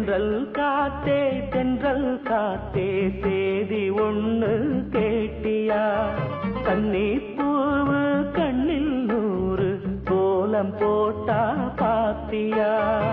தென்றல் காத்தே தென்றல் காத்தே சேதி ஒண்ணு கேட்டியா கன்னி பூவு கண்ணில் நூறு கோலம் போட்டா பாத்தியா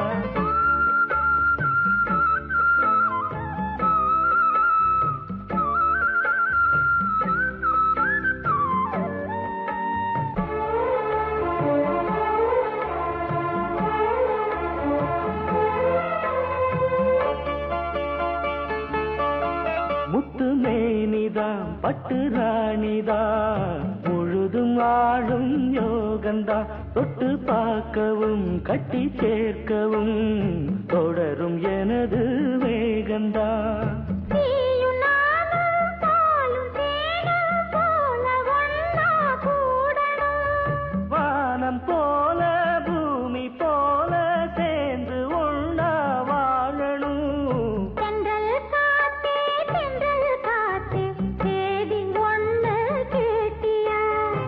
முத்து மேனிதான் பட்டு ராணிதான் முழுதும் ஆளும் யோகந்தா தொட்டு பார்க்கவும் கட்டி சேர்க்கவும் தொடரும் எனது வேகந்தா நீயும் நானும் பாலும் தேனும் போல ஒண்ணா கூடணும் வானம் போல பூமி போல சேர்ந்து ஒண்ணா வாழணும் தென்றல் காத்தே தென்றல் காத்தே சேதி ஒண்ணு கேட்டியா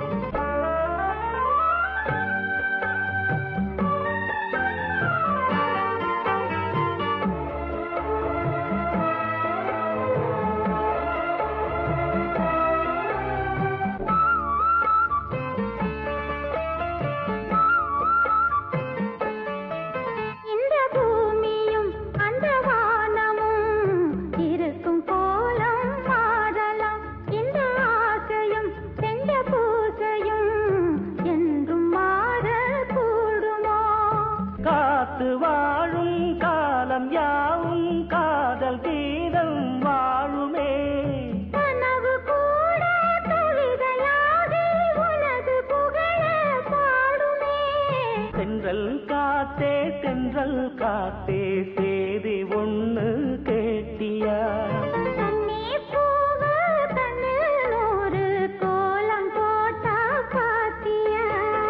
இந்த பூமியும் அந்த வானமும் இருக்கும் கோலம் மாறலாம் இந்த ஆசையும் சென்ற பூசையும் என்றும் மாற கூடுமோ காத்து வாழும் காலம் யாவும் காதல் கீதம் வாழுமே கனவு கூட கவிதையாகி உனது புகழ பாடுமே தென்றல் காத்தே தென்றல் காத்தே சேதி ஒண்ணு கேட்டியா கண்ணே பூவு கண்ணில் ஒரு கோலம் போட்டா பாத்தியா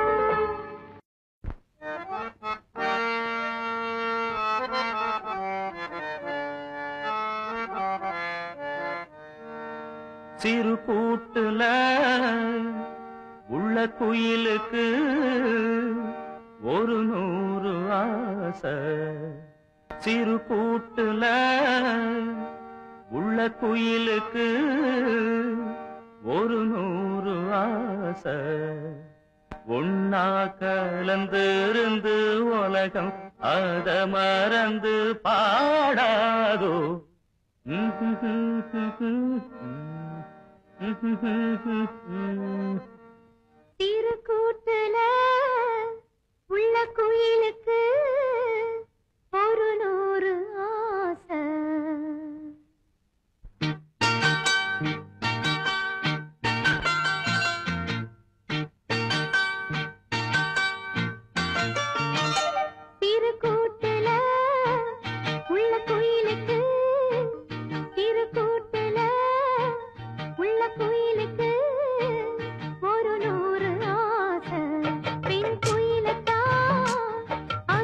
சிறு கூட்டுல உள்ள குயிலுக்கு ஒரு நூறு ஆசை சிறு கூட்டுல உள்ள குயிலுக்கு ஒரு நூறு ஆசை ஒன்னா கலந்திருந்து உலகம் அத மறந்து பாடாதோ திருக்கூட்டுல உள்ள குயிலுக்கு ஒரு நூறு ஆசை திருக்கூட்டுல உள்ள குயிலுக்கு திருக்கூட்டுல உள்ள குயிலுக்கு ஒரு நூறு ஆசை பெண் குயிலத்தான்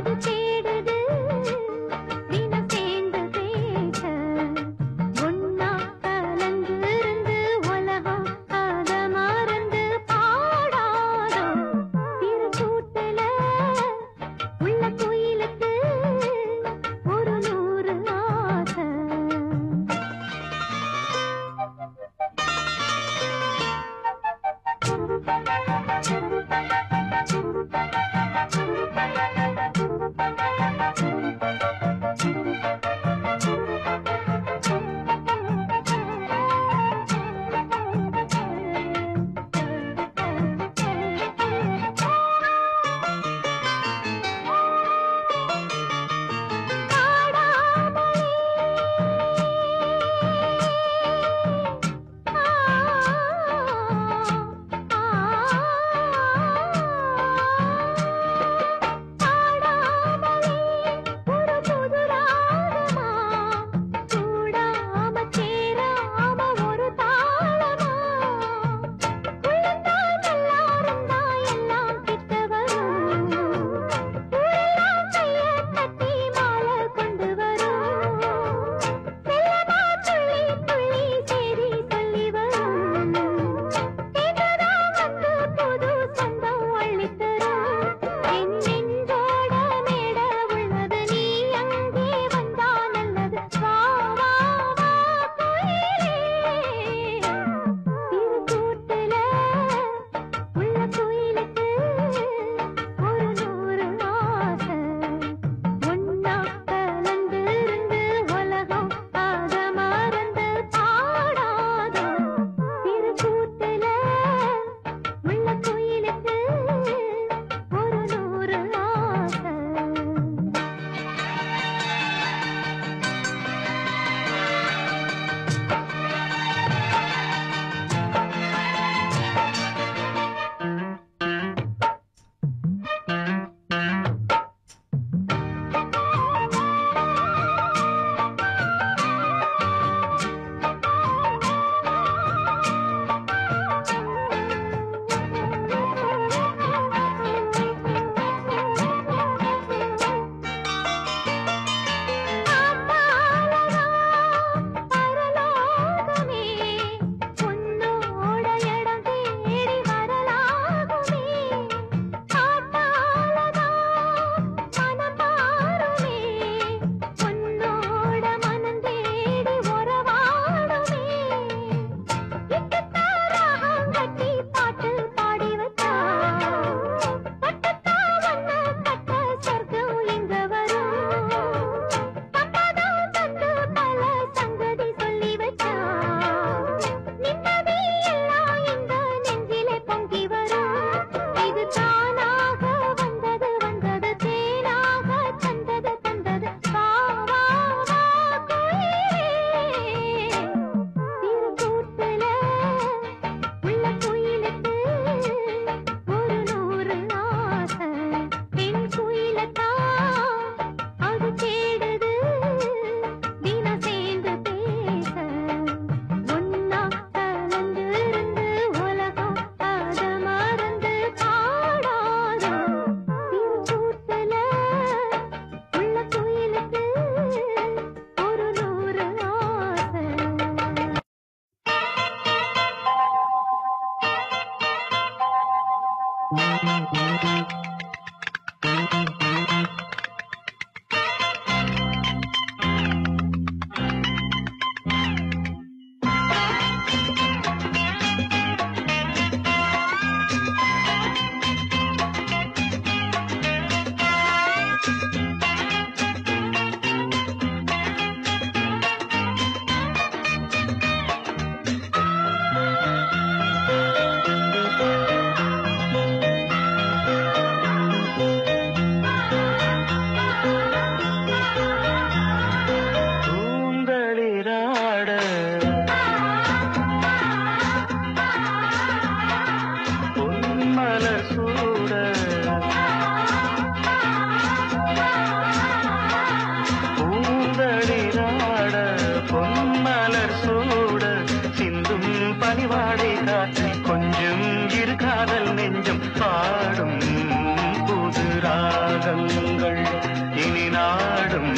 ராகங்கள் இனி நாடும்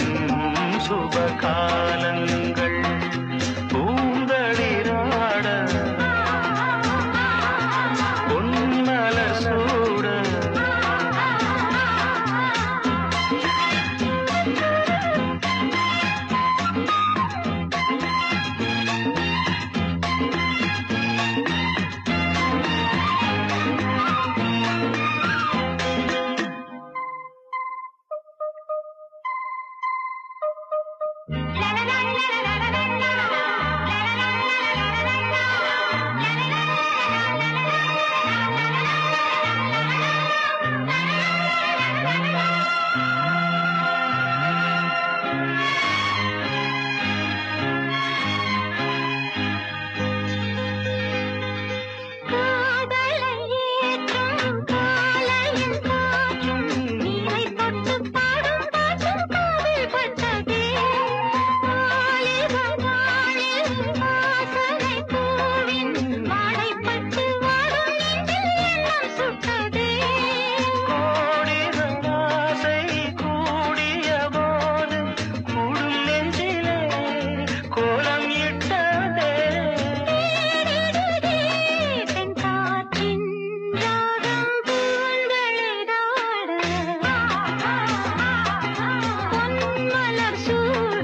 சுபகாலங்கள் பூந்தளிராட பொன்மலர் சூட காதலை ஏற்றும் காலையில் காற்றும் நீரை தொட்டு பாடும் பாட்டும் காதில் பட்டதே வாலிப நாளில் வாசனை பூவின் வாடைப்பட்டு வாடும் நெஞ்சில் எண்ணம் சுட்டதே கோடிகள் ஆசை கூடிய போது கூடும் நெஞ்சிலே கோலம் இட்டதே தென் காற்றின் ராகம் பூந்தளிராட பொன்மலர் சூட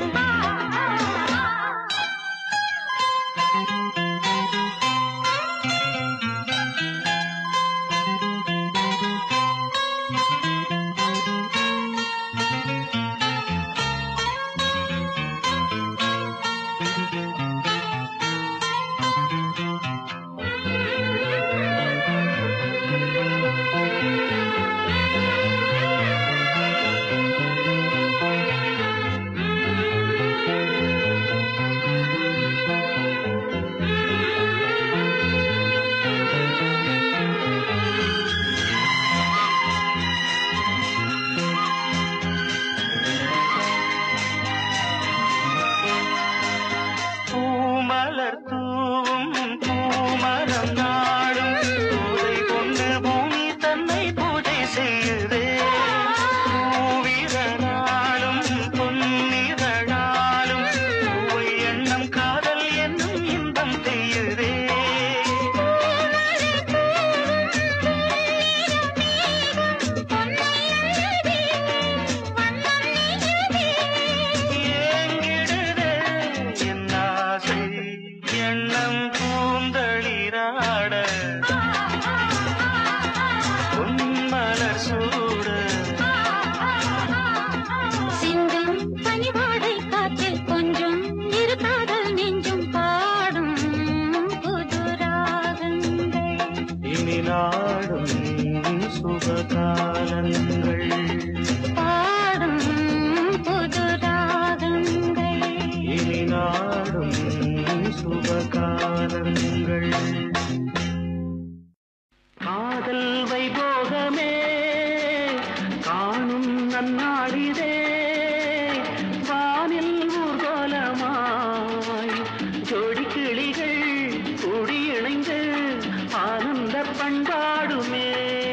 பூமலர் தூவும் பூமரம் நாடும் பூதை கொண்டு பூமி தன்னை பூஜை செய்யுதே பூவிரனாலும் பொன்னிரனாலும் பூவை எண்ணம் காதல் என்னும் இன்பம் செய்யுதே ஏங்கிடுதே என் ஆசை எண்ணம் பூந்தளிராட பொன்மலர் சூட சிந்தும் பனிவாடை காற்றில் கொஞ்சம் இரு காதல் நெஞ்சும் பாடும் புது ராகங்கள் இனி நாடும் சுபகாலங்கள் பாடும் புது ராகங்கள் இனி நாடும் சுபகாலங்கள் காதல் வைபோகமே காணும் நன்னாளிதே வானில் ஊர்கோலமாய் ஜோடி கிளிகள் கூடி இணைந்து ஆனந்த பண்பாடுமே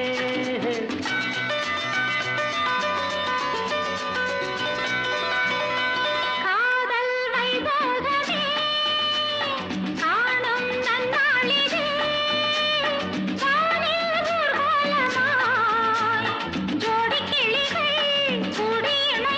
காதல் வைபோகமே காணும் நன்னாளிதே வானில் ஊர்வலமாய் ஜோடி கிளிகள் கூடி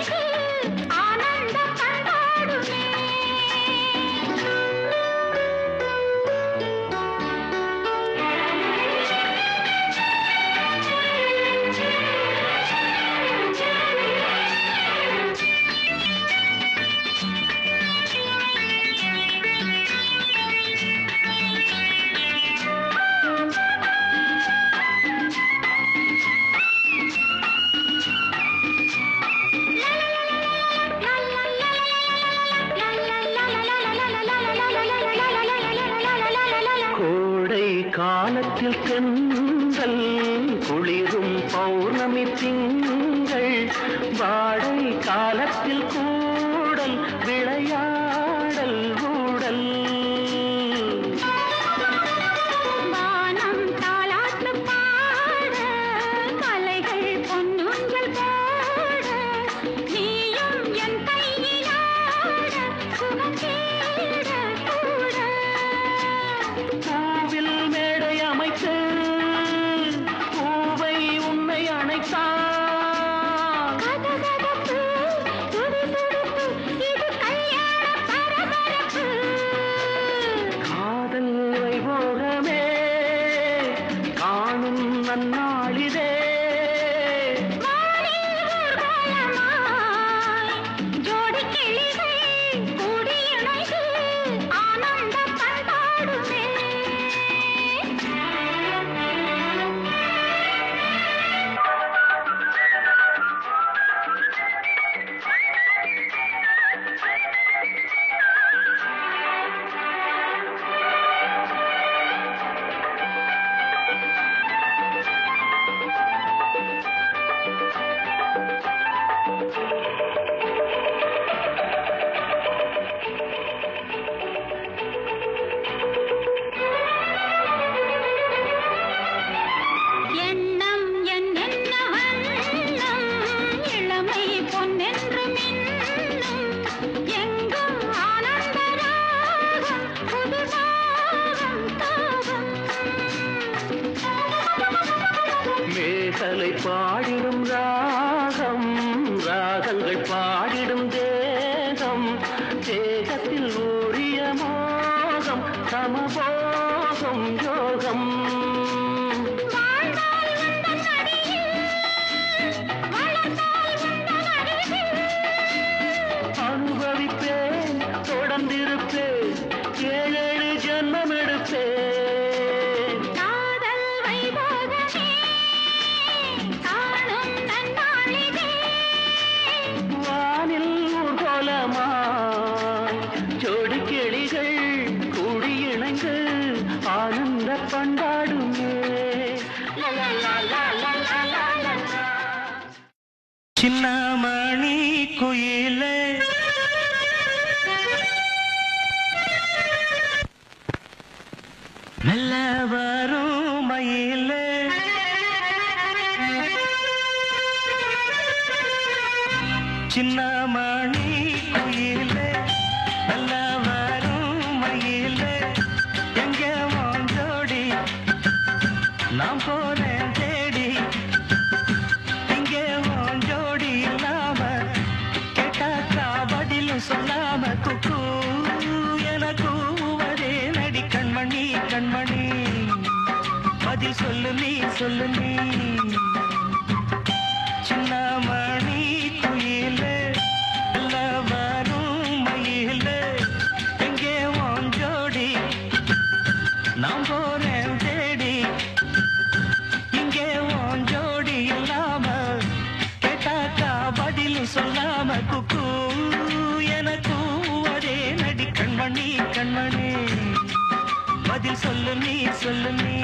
சின்னமணி குயிலே மெல்ல வரும் மயிலே சின்னமணி குயிலே மெல்ல வரும் மயிலே எங்க வாஞ்சோடி நாம் போனேன் தேடி இங்கே உன் ஜோடி இல்லாம கேட்டாக்கா பதிலும் சொல்லாம குக்கு என கூவதே நடி கண்மணி கண்மணி பதில் சொல்லு நீ சொல்லு நீ சின்ன மணி குயிலே இல்ல வரும் மயிலே எங்கே உன் ஜோடி நான் போறேன் தேடி இங்கே உன் ஜோடி இல்லாம கேட்டாக்கா பதில் சொல்லாம குக்கு எனக்கு ஒரே நடி கண்மணி கண்மணி பதில் சொல்லு நீ சொல்லு நீ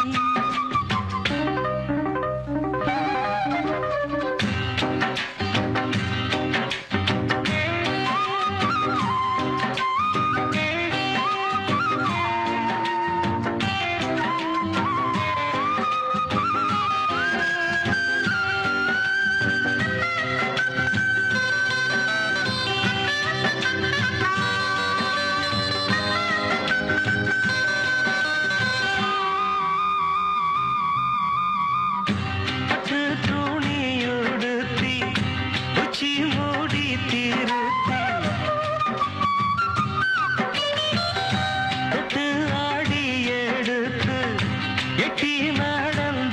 பட்டு துணியுடுத்தி உச்சி மூடி திருத்தி தொட்டு ஆடி எடுத்து எட்டி நடந்த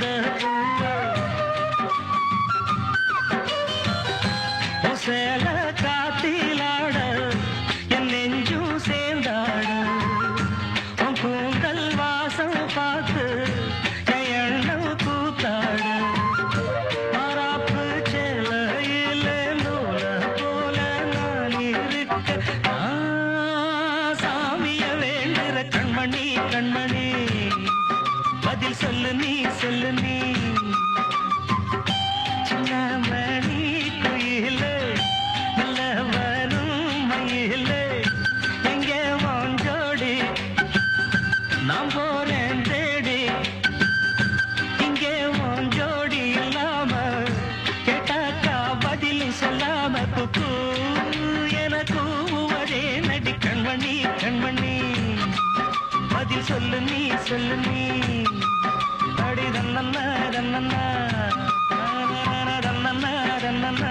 சேல காத்திலாட என் நெஞ்சும் சேர்ந்தாட உன் கூந்தல் வாசம் பார்த்து என் எண்ணம் கூத்தாட மாறாப்பு செலையில நூல போல நான் இருக்க நான் சாமிய வேண்டுற கண்மணி கண்மணி பதில் சொல்லு நீ சொல்லு நீ சின்ன மணி குயிலே நல்ல வரும் மயிலே எங்கே வாஞ்சோடி நான் போறேன் தேடி இங்கே உன் ஜோடி இல்லாம கேட்டாக்கா பதில் சொல்லாம குக்கு எனக்கு ஒரே நடி கண்மணி கண்மணி பதில் சொல்லு நீ சொல்லு நீ அடி தன்னண்ணா தன்னண்ணா தன்னண்ணா தன்னண்ணா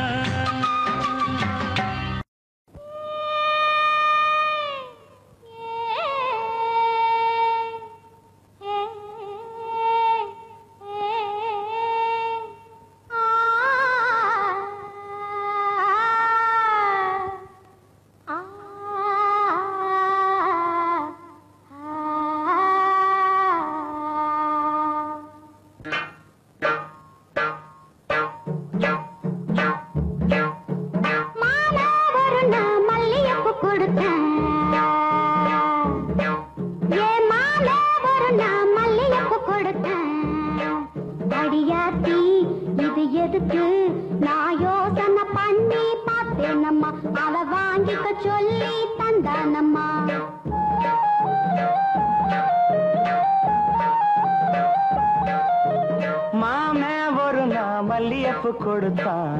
மாலை ஒரு நான் மல்லிகைப்பூ கொடுத்தேன். ஏன் மாலை ஒரு நான் மல்லிகைப்பூ கொடுத்தேன். அடியாத்தி, இது எதுக்கு நான் யோசனை பண்ணி பார்த்தேனம்மா அவ வாங்கிக்க சொல்லி தந்தானம்மா மாமே ஒரு நான் மல்லியப்பு கொடுத்தான்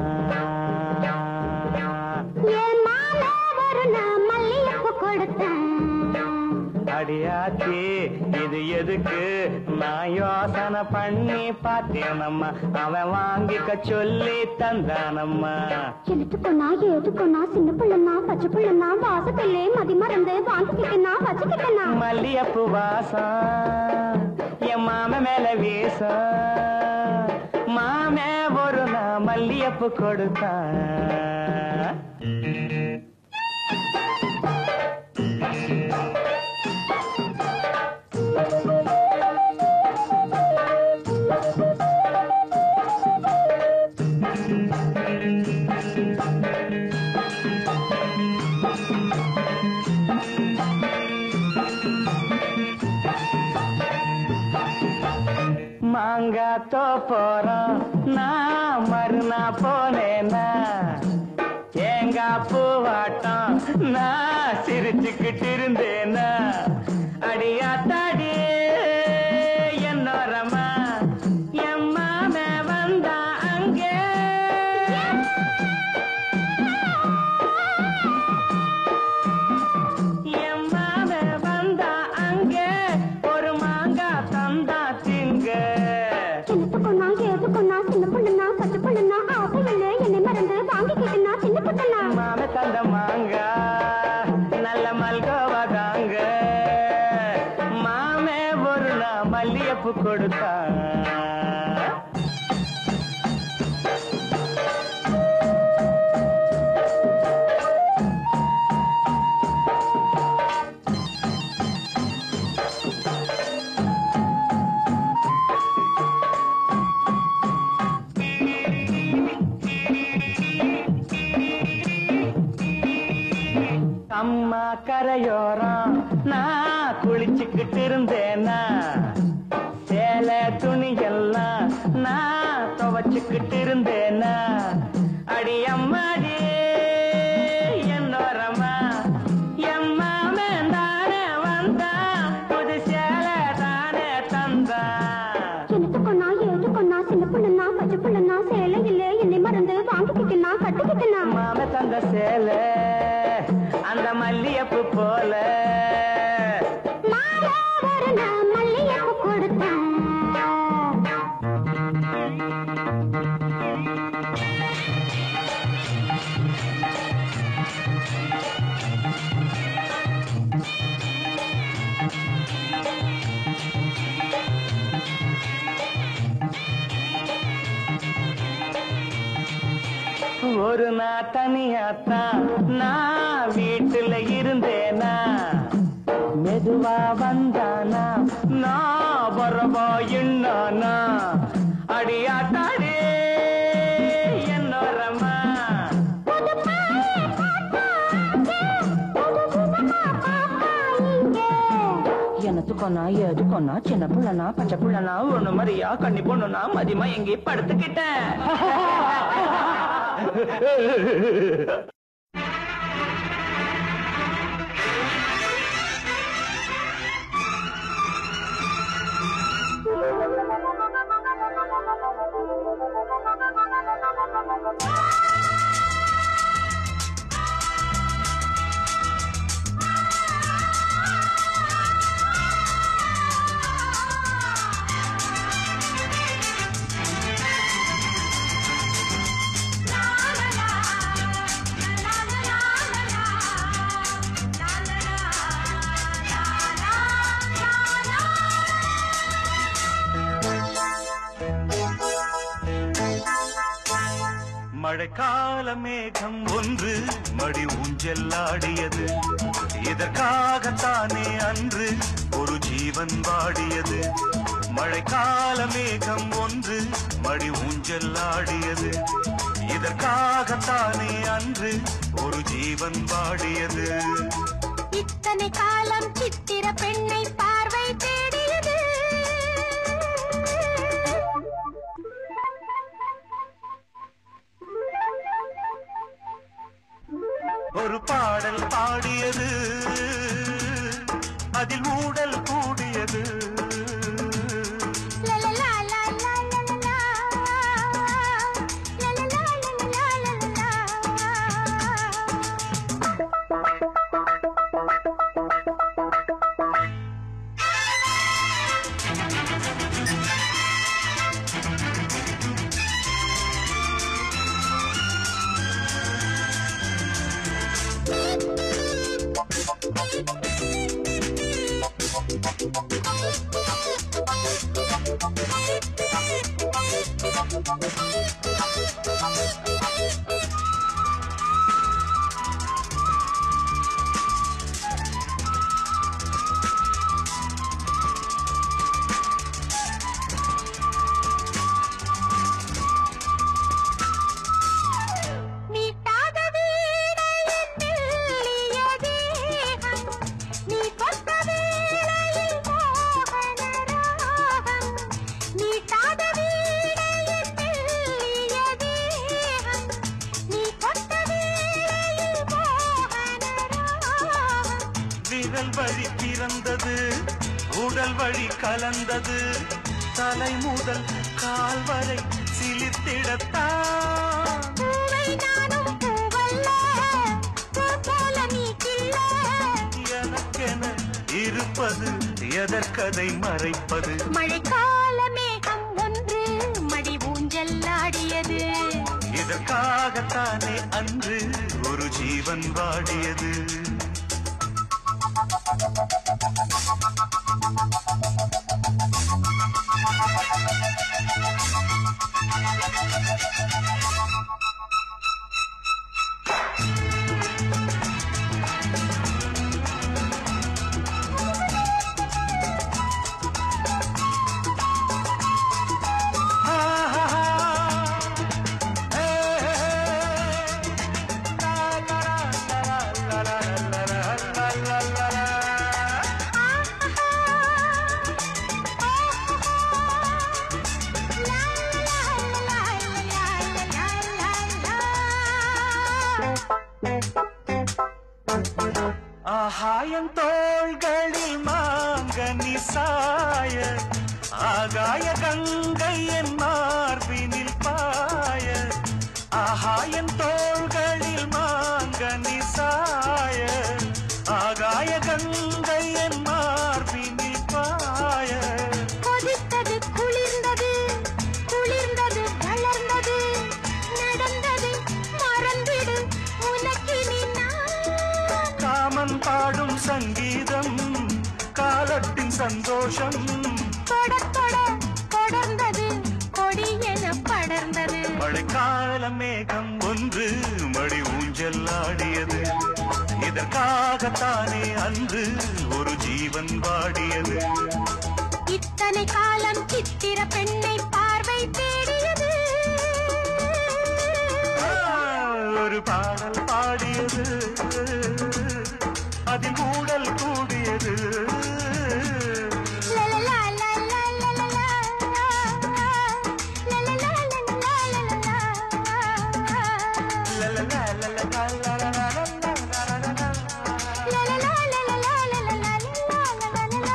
ஏன் மாலை ஒரு நான் மல்லிகைப்பூ கொடுத்தேன் அடியாச்சி இது எதுக்கு நான் யோசனை பண்ணி பார்த்தேனம்மா அவன் வாங்கிக்க சொல்லி தந்தானம்மா எழுத்துக்கொன்னா ஏதுக்கொன்னா சின்ன பிள்ளைனா பச்சை பிள்ளைனா வாசத்திலே மதி மறந்து வாங்கிக்கிட்டனா வச்சுக்கிட்டனா மல்லியப்பு வாசம் என் மாம மேல வீசம் மாமே ஒரு நான் மல்லியப்பு கொடுத்தான் மாங்காத்தோ போறோம் நான் மறுநாள் நான் போனேனா ஏங்கா பூவாட்டம் நான் சிரிச்சுக்கிட்டு இருந்தேனா அடியாத்தாடி என்னோரமா எம்மாம வந்தா அங்கே எம்மாம வந்தா அங்கே ஒரு மாங்கா தந்தா திங்க கிணத்துக்குன்னா ஏதுக்குன்னா சின்ன பொண்ணுனா பச்சை பொண்ணுனா ஆசையில்லை என்னை மறந்து வாங்கிக்கிட்டுனா சின்ன பொண்ணுனா மாம தந்த மாங்கா நல்ல மல்கோவா தாங்க மாமே ஒரு நாள் மல்லியப்பு கொடுத்தான் அம்மா கரையோரம் நான் குளிச்சுக்கிட்டு இருந்தேனா சேலை துணி எல்லாம் நான் துவச்சுக்கிட்டு இருந்தேனா அடி அம்மாடி என்னோரமா எம்மாமே தானே வந்தா புது சேலை தானே தந்தா கிணத்துக்குன்னா ஏதுக்குன்னா சின்ன பொண்ணுனா பச்சை பொண்ணுனா சேலையில்லை என்னை மறந்து வாங்கிக்கிட்டுனா கட்டிக்கிட்டுனா மாம தந்த சேலை அந்த மல்லியப்பு போல மாலை ஒரு நாள் மல்லிகைப்பூ கொடுத்தேன் ஒரு நாள் தனியாத்தான் நான் வீட்டுல இருந்தேனா மெதுவா வந்தானா நான் வரவா என்னானா அடியாட்டாடே என்னோரமா புது பாலை பார்த்தாங்க, புது விதமா பார்த்தாங்க. எனத்துக்கொன்னா எதுக்கொன்னா சின்ன புள்ளனா பச்சை புள்ளனா ஒண்ணு மாதிரியா கண்ணி பொண்ணுனா மதியமா எங்கே படுத்துக்கிட்டேன் மழைக்கால மேகம் ஒன்று மடி ஊஞ்செல்லாடியது இதற்காகத்தானே அன்று ஒரு ஜீவன் வாடியது மழைக்கால மேகம் ஒன்று மடி ஊஞ்செல்லாடியது இதற்காகத்தானே அன்று ஒரு ஜீவன் வாடியது இத்தனை காலம் சித்திர பெண்ணை பார்வை தேடியது ஒரு பாடல் பாடியது அதில் ஊடல் கூடியது லலலா, லலலா, லலலா. லலலா, லலலா, லலலா. விரல் வழி பிறந்தது உடல் வழி கலந்தது தலை முதல் கால் வரை சிலித்திடத்தான் பூவை நானும் பூவல்ல பூ போல நீ கிள்ள எனக்கென இருப்பது எதற்கதை மறைப்பது மழைக்கால மேகம் ஒன்று மடி ஊஞ்சல் ஆடியது இதற்காகத்தானே அன்று ஒரு ஜீவன் வாடியது ஆகாயம் தோள்களில் மாங்கனி சாய ஆகாய கங்கை என் மார்பினில் பாய ஆகாயம் தோள்களில் மாங்கனி சாய ஆகாய கங்கை என் மார்பினில் பாய கொதித்தது குளிர்ந்தது குளிர்ந்தது வளர்ந்தது நடந்தது மறந்திடு உனக்கினி நான் காமன் பாடும் சங்கீதம் காலத்தின் சந்தோஷம் தொட தொட தொடர்ந்தது கொடி என படர்ந்தது மழைக்கால மேகம் ஒன்று மடி ஊஞ்சல் ஆடியது இதற்காகத்தானே அன்று ஒரு ஜீவன் வாடியது இத்தனை காலம் சித்திர பெண்ணை பார்வை தேடியது ஆ, ஒரு பாடல் பாடியது அதில் ஊடல் கூடியது லலலா, லலலா, லலலா. லலலா, லலலா, லலலா. லலலா, லலலா, லலலா, லலலா. லலலா, லலலா, லலலா, லலலா.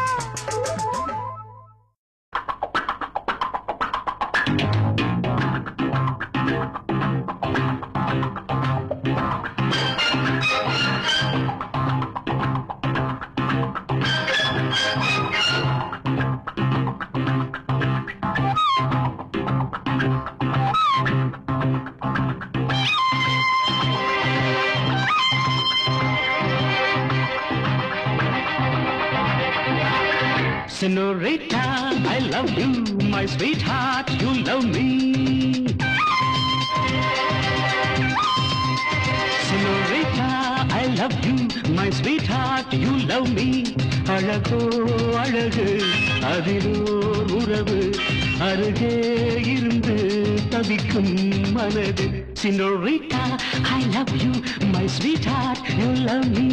Senorita, I love you, my sweetheart, you love me. Senorita, I love you, my sweetheart, you love me. அழகோ அழகு அதிலோ உறவு அருகே இருந்து தவிக்கும் மனது Senorita, I love you, my sweetheart, you love me.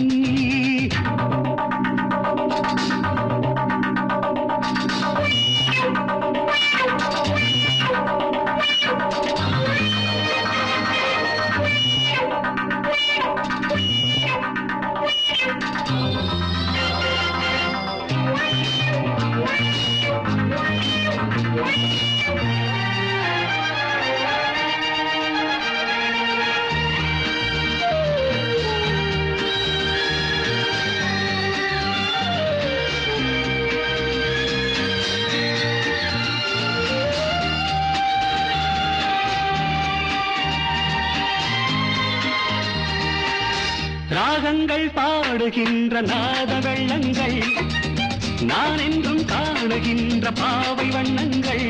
ராகங்கள் பாடுகின்ற நாத வெள்ளங்கள் நான் என்றும் காணுகின்ற பாவை வண்ணங்கள்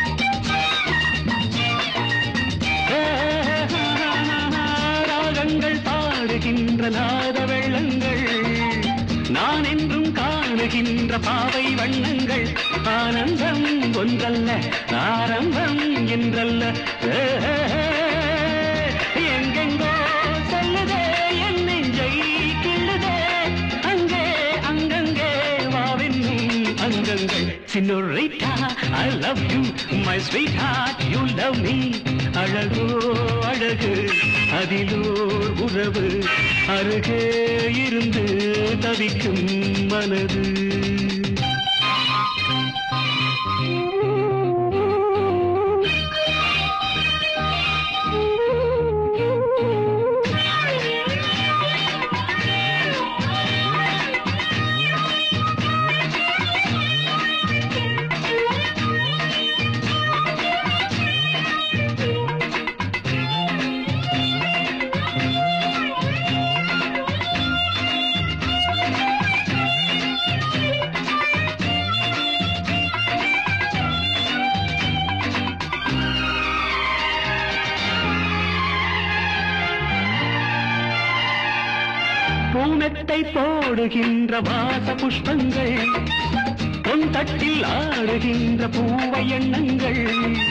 ராகங்கள் பாடுகின்ற நாத வெள்ளங்கள் நான் என்றும் காணுகின்ற பாவை வண்ணங்கள் ஆனந்தம் ஒன்றல்ல ஆரம்பம் என்றல்ல எங்கெங்கோ செல்லுதே என் நெஞ்சை கிள்ளுதே அங்கே அங்கங்கே வாவென்னும் அங்கங்கள் senorita I love you my sweetheart you love me அழகோ அழகு அதிலோர் உறவு அருகே இருந்து தவிக்கும் மனது பூமெத்தை போடுகின்ற வாச புஷ்பங்கள் பொன் தட்டில் ஆடுகின்ற பூவை எண்ணங்கள்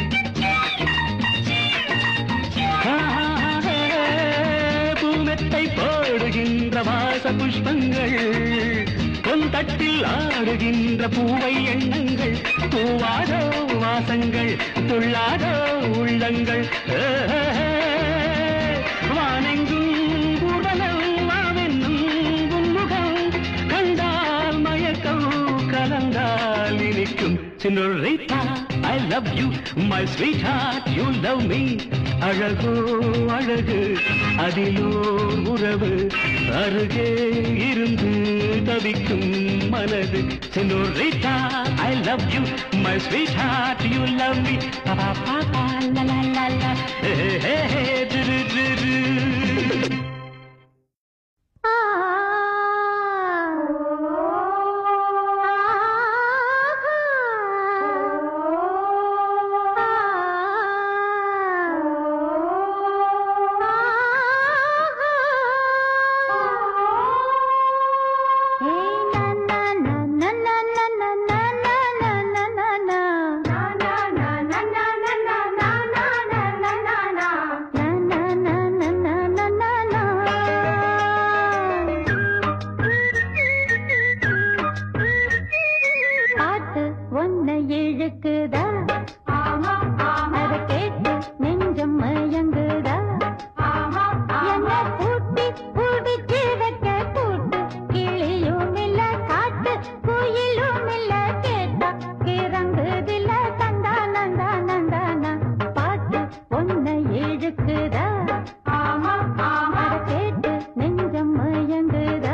பூமெத்தை போடுகின்ற வாச புஷ்பங்கள் பொன் தட்டில் ஆடுகின்ற பூவை எண்ணங்கள் பூவாதோ வாசங்கள் துள்ளாதோ உள்ளங்கள் வானெங்கும் ஊர்வலம் வாவென்னும் உன்முகம் கண்டால் மயக்கம் கலந்தால் இனிக்கும் senorita I love you my sweetheart you love me அழகோ அழகு அதிலோ உறவு அருகே இருந்து தவிக்கும் மனது senorita I love you my sweetheart you love me பா பா பா லா லா லா லா ஹே ஹே ஹே டு டு டு பாட்டு ஒன்ன இழுக்குதா அத கேட்டு நெஞ்சம் மயங்குதா என்ன பூட்டி பூடிச்சு வைக்க கூட்டு கிளியும் இல்ல காட்டு குயிலும் இல்ல கேட்டா கிறங்குதில்ல தந்தா நந்தா நந்தானா பாட்டு ஒன்ன இழுக்குதா அத கேட்டு நெஞ்சம் மயங்குதா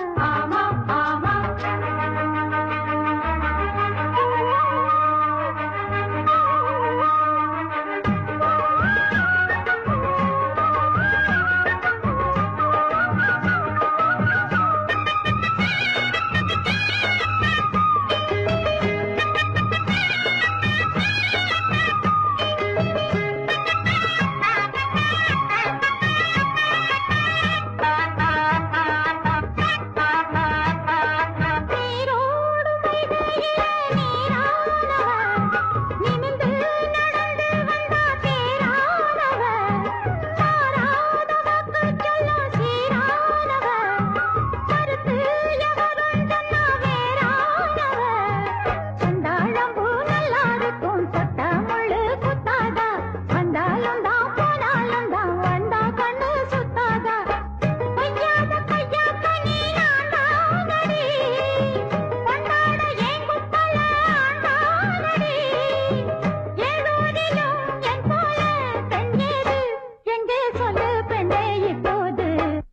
நீரோடு வைகையிலே நீரானவன் நிமிர்ந்து நடந்து வந்தா தேரானவன் சாராத வாக்கு சொல்ல சீரானவன் கருத்து எவரும் சொன்னா வேறானவன் சந்தாழம் பூ நல்லா இருக்கும் சொட்ட முள்ளு குத்தாதா வந்தாலும் தான் போனாலும் தான் வந்தா கண்ணு சுத்தாதா கொய்யாத கையாக்க நீ ஆண்டானடி கொண்டாட ஏன் குப்பல ஆண்டானடி ஏழூரிலும் என் போல பெண்ணேது எங்கே சொல்லு பெண்ணே இப்போது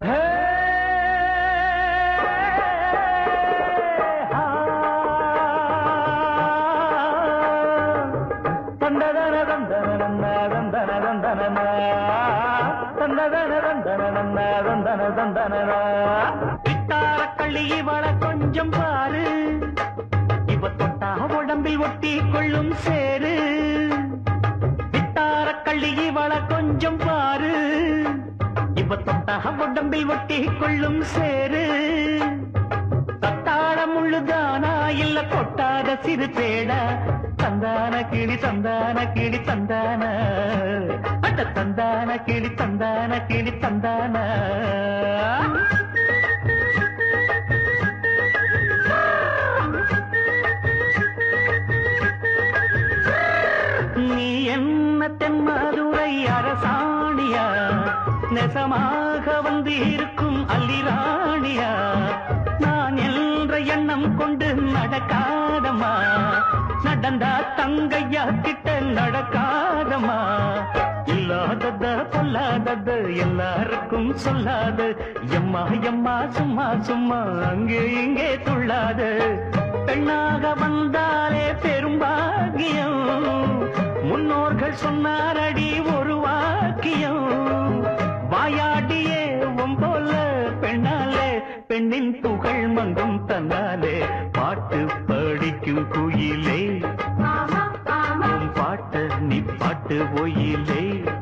விட்டாரக்கள்ளி இவள கொஞ்சம் பாரு இவ தொட்டா உடம்பில் ஒட்டி கொள்ளும் சேரு விட்டாரக்கள்ளி இவள கொஞ்சம் பாரு இவ தொட்டா உடம்பில் ஒட்டி கொள்ளும் சேரு தத்தாழ முள்ளுதானா இல்ல கொட்டாத சிறு பேடா தந்தான கிளி தந்தான கிளி தந்தான அட தந்தான கிளி தந்தான கிளி தந்தான நீ என்ன தென்மதுரை அரசாணியா நெசமாக வந்து இருக்கும் அல்லிராணியா நான் என்ற எண்ணம் கொண்டு நடக்காதம்மா நடந்தா தங்கையா கிட்ட நடக்காதம்மா இல்லாதத பொல்லாதது எல்லாருக்கும் சொல்லாது எம்மா எம்மா சும்மா சும்மா அங்கே இங்கே துள்ளாது பெண்ணாக வந்தாலே பெரும்பாகியம் முன்னோர்கள் சொன்னாரடி ஒரு வாக்கியம் வாயாடியே உன் போல பெண்ணாலே பெண்ணின் புகழ் மங்கும் தன்னாலே பாட்டு படிக்கும் குயிலே உன் பாட்ட நீ பாட்டு ஒயிலே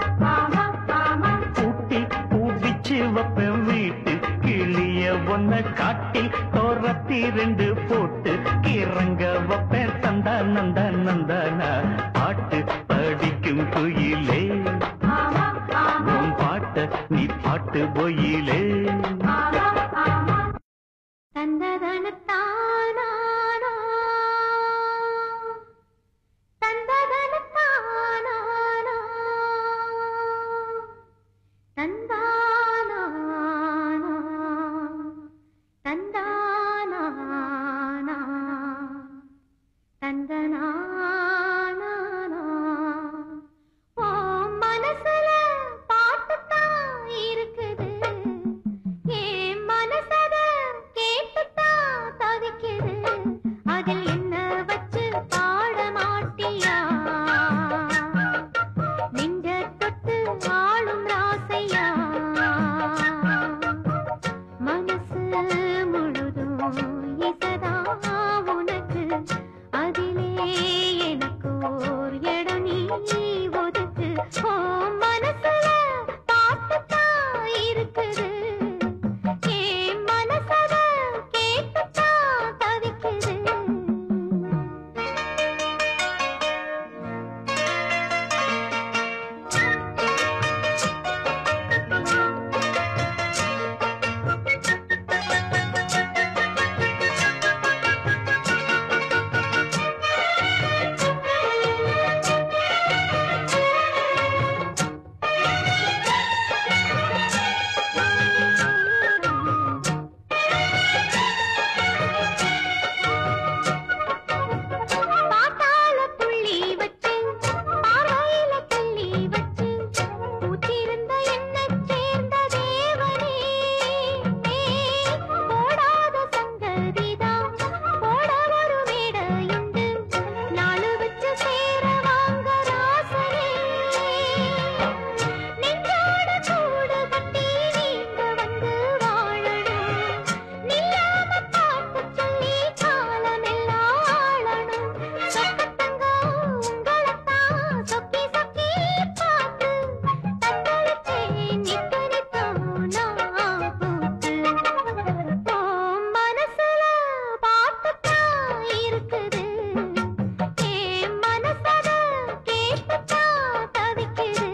பூட்டி பூவிச்சு வப்பேன் வீட்டு கிளிய ஒன்ன காட்டில் தோரத்தி ரெண்டு போட்டு கிறங்க வப்பேன் தந்தா நந்தா நந்தானா பாட்டு படிக்கும் குயிலே உன் பாட்ட நீ பாட்டு ஒயிலே தந்ததனத்தானா தந்ததனத்தானா தந்தானா தந்தானா தந்தனானா ஓ மனசுல பாட்டுத்தான் இருக்குது என் மனசத கேட்டுத்தான் தவிக்குது அதில் என்ன வச்சு பாட மாட்டியா நெஞ்ச தொட்டு ஆளும் ராசையா மனசு முழுதும் இசதா உனக்கு அதிலே எனக்கு ஓர் இடம் நீ ஒதுக்கு ஓ மனசுல பாட்டுத்தான் இருக்குது என் மனசத கேட்டுத்தான் தவிக்குது பாத்தாள புள்ளி வச்சு பார்வையில தள்ளி வச்சு பூத்திருந்த என்னைச் சேர்ந்த தேவனே போடாத சங்கதிதான் போட ஒரு மேடையுண்டு நாலு வச்சு சேர வாங்க ராசனே நெஞ்சோட கூடு கட்டி நீங்க வந்து வாழணும் நில்லாம பார்த்து சொல்லி காலமெல்லாம் ஆளணும் சொக்கத்தங்க உங்களைத்தான் சொக்கி சொக்கி பார்த்து தத்தளிச்சேன் நித்து நித்தம் நான் பூத்து உன் மனசுல பாட்டுத்தான் இருக்குது என் மனசத கேட்டுத்தான் தவிக்குது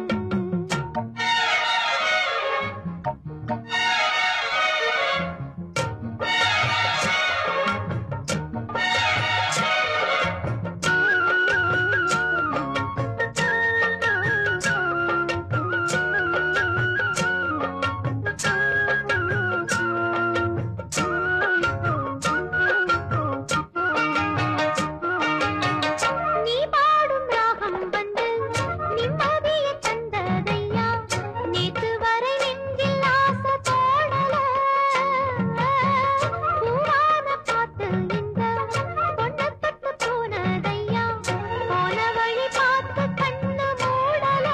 நீ பாடும் ராகம் வந்து நிம்மதிய தந்ததையா நேத்து வரை நெஞ்சில் ஆசை தோணல பூவான பாட்டு இந்த பொண்ணு தொட்டு போனதையா போன வழி பார்த்து கண்ணு மூடல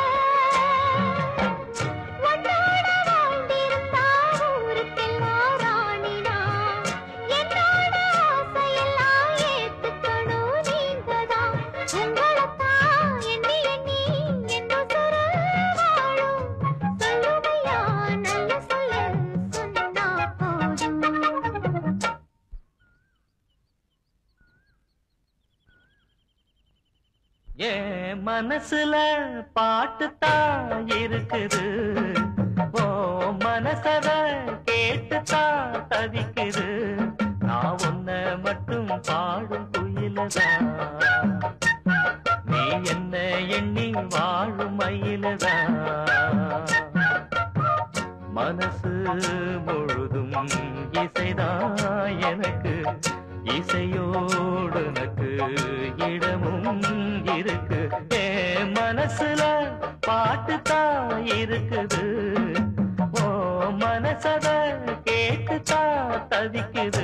உன்னோட வாழ்ந்திருந்தா ஊருக்கெல்லாம் ராணினா என்னோட ஆசையெல்லாம் ஏத்துக்கணும் நீங்கதான் உங்களைத்தான் எண்ணி எண்ணி என்ன சுரு வாழும் சொல்லுமையா நல்ல சொல்ல சொன்னா போதும் என் மனசுல பாட்டுத்தான் இருக்குது ஓ மனசத கேட்டுத்தான் தவிக்குது நான் உன்ன மட்டும் பாடும் குயிலதான் நீ என்ன எண்ணி வாழும் மயிலதான் மனசு முழுதும் இசைதான் எனக்கு இசையோடு எனக்கு இடமும் இருக்கு என் மனசுல பாட்டு தான் இருக்குது ஓ மனசத கேட்டு தான் தவிக்குது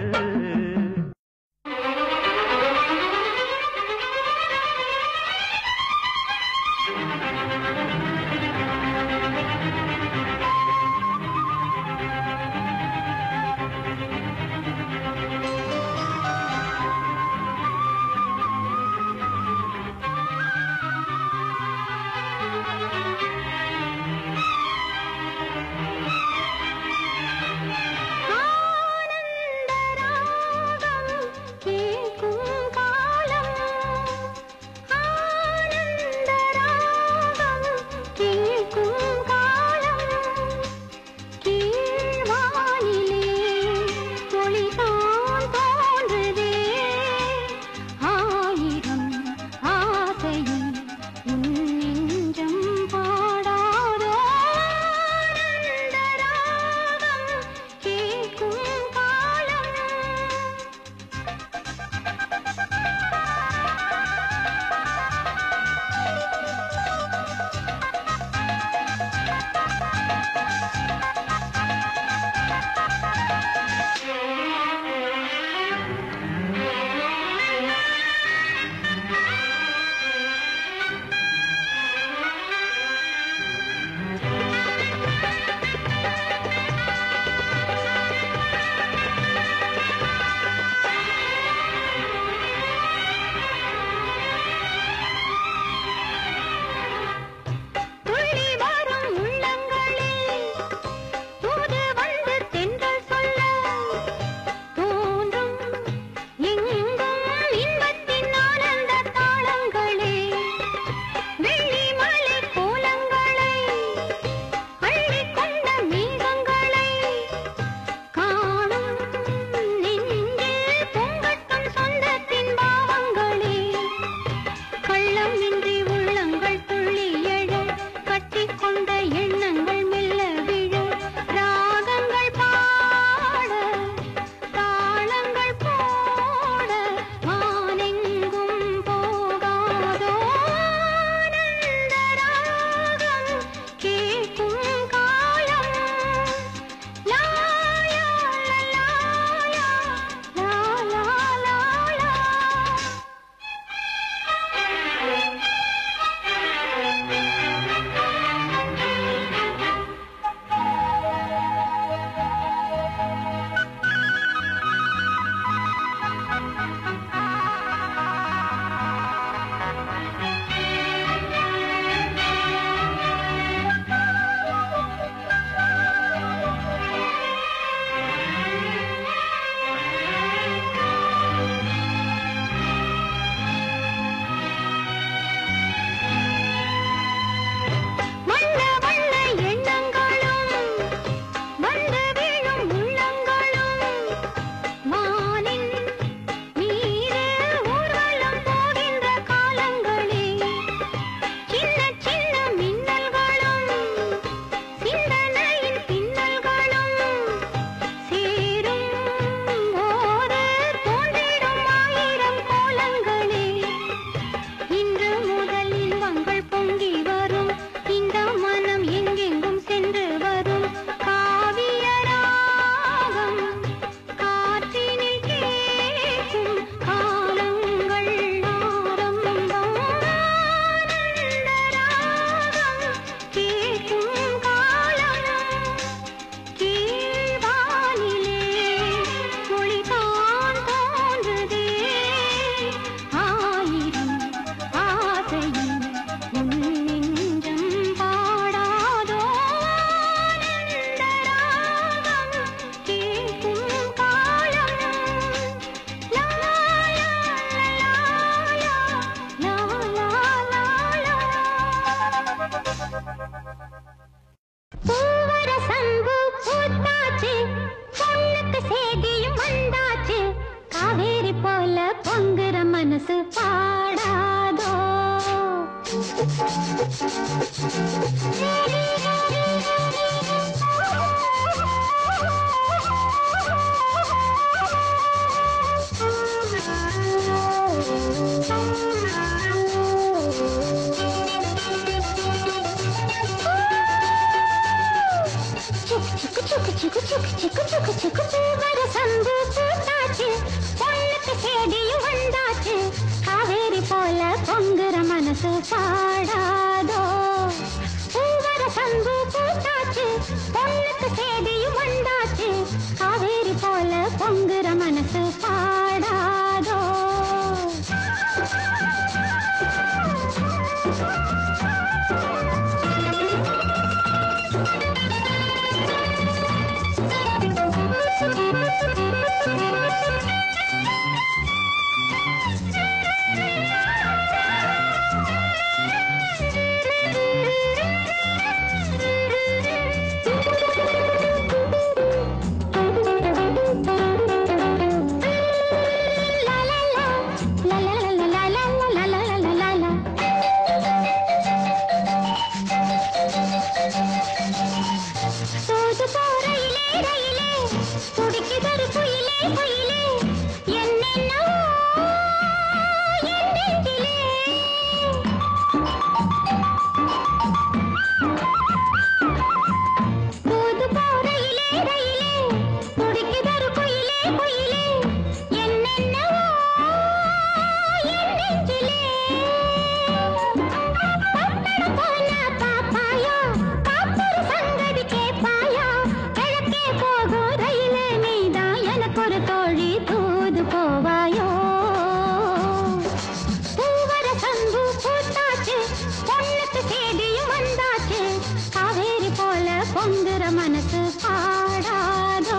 துள்ளி வரும் உள்ளங்களில் தூது வந்து தென்றல் சொல்ல தோன்றும் எங்கும் இன்பத்தின் ஆனந்த தாளங்களே வெள்ளி மலை கோலங்களை அள்ளிக் கொண்ட மேகங்களை காணும் நெஞ்சில் பொங்கட்டும் சொந்தத்தின் பாவங்களே கள்ளம் இன்றி உள்ளங்கள் துள்ளி எழ கட்டிக்கொண்ட எண்ணங்கள் மெல்ல விழ ராகங்கள் பாட தாளங்கள் போட வானெங்கும் போகாதோ ஆனந்த ராகம் கேட்கும் காலம் லா லா லா லா லா லா லா வண்ண வண்ண எண்ணங்களும் வந்து விழும் உள்ளங்களும் வானின் மீது ஊர்வலம் போகின்ற காலங்களே சின்ன சின்ன மின்னல்களும் சிந்தனையின் பின்னல்களும் சேரும் போது தோன்றிடும் ஆயிரம் கோலங்களே இன்று முதல் இன்பங்கள் பொங்கி வரும் இந்த மனம் எங்கெங்கும் சென்று வரும் காவிய ராகம் காற்றினில் கேட்கும் காலங்கள் ஆரம்பம் ஆனந்த ராகம் கேட்கும் காலம் கீழ்வானிலே மொழிதான் தோன்றுதே ஆயிரம் ஆசையும் உன் நெஞ்சம் பாடாதோ ஆனந்த ராகம் கேட்கும் காலம் லா லா லா லா லா பூவர சங்கு பூத்தாச்சு பொண்ணுக்கு சேதியும் வந்தாச்சு காவேரி போல பொங்குற மனசு பாடாதோ சுக்கு சுக்கு சுக்கு சுக்கு சுக்கு சுக்கு சுக்கு பூவர சம்பு பூத்தாச்சு பொண்ணுக்கு சேதியும் வந்தாச்சு காவேரி போல பொங்குற மனசு பாடாதோ பூவர சம்பு பூத்தாச்சு பொண்ணுக்கு சேதியும் வந்தாச்சு காவேரி போல பொங்குற மனசு பாடாதோ La la la, la la la la la la la la la la la la. தோது போறையிலே ரயிலே துடிக்குதொரு குயிலே குயிலே என்னென்னவோ என் நெஞ்சிலே தூது போறையிலே ரயிலே துடிக்குதொரு குயிலே குயிலே என்னென்னவோ என் நெஞ்சிலே பட்டணம் போன பாப்பாயா காப்பொரு சங்கதி கேப்பாயா கிழக்கே போகும் ரயிலே நீதான் எனக்கு ஒரு தோழி தூது போவாயோ பூவர சங்கு பூத்தாச்சு பொண்ணுக்கு சேதியும் வந்தாச்சு காவேரி போல பொங்குற மனசு பாடாதோ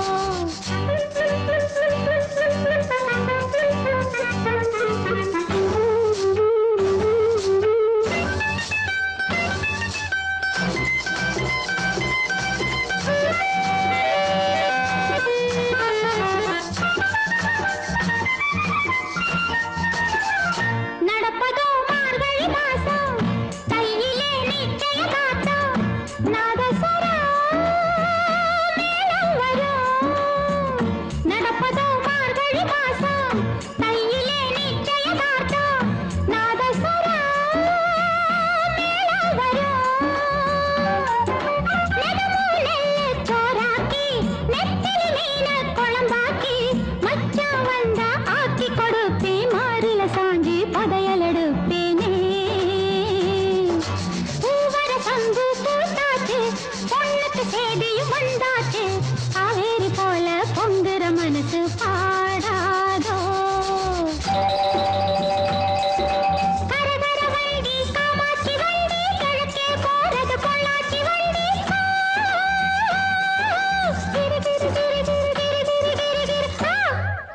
நடப்பதோ மார்கழி மாசம் கையிலே நிச்சய காத்தம் நாதஸ்வரம் மேளம் வரும் நடப்பதோ மார்கழி மாசம் கையிலே நிச்சய காத்தம் நாதஸ்வரம் மேளம் வரும் நெடுமூலையில சோறாக்கி நெத்திலி மீன குழம்பாக்கி மச்சான் வந்தா ஆக்கி கொடுப்பேன் மாறில சாஞ்சி பதையல் எடுப்பேனே பூவர சங்கு பூத்தாச்சு பொண்ணுக்கு சேதியும் வந்தாச்சு காவேரி போல பொங்குற மனசு பாடாதோ கரகர வண்டி காமாட்சி வண்டி கிழக்கே போறது பொள்ளாச்சி வண்டி கிரு கிரு கிரு கிரு கிரு கிரு கிரு கிரு ஆ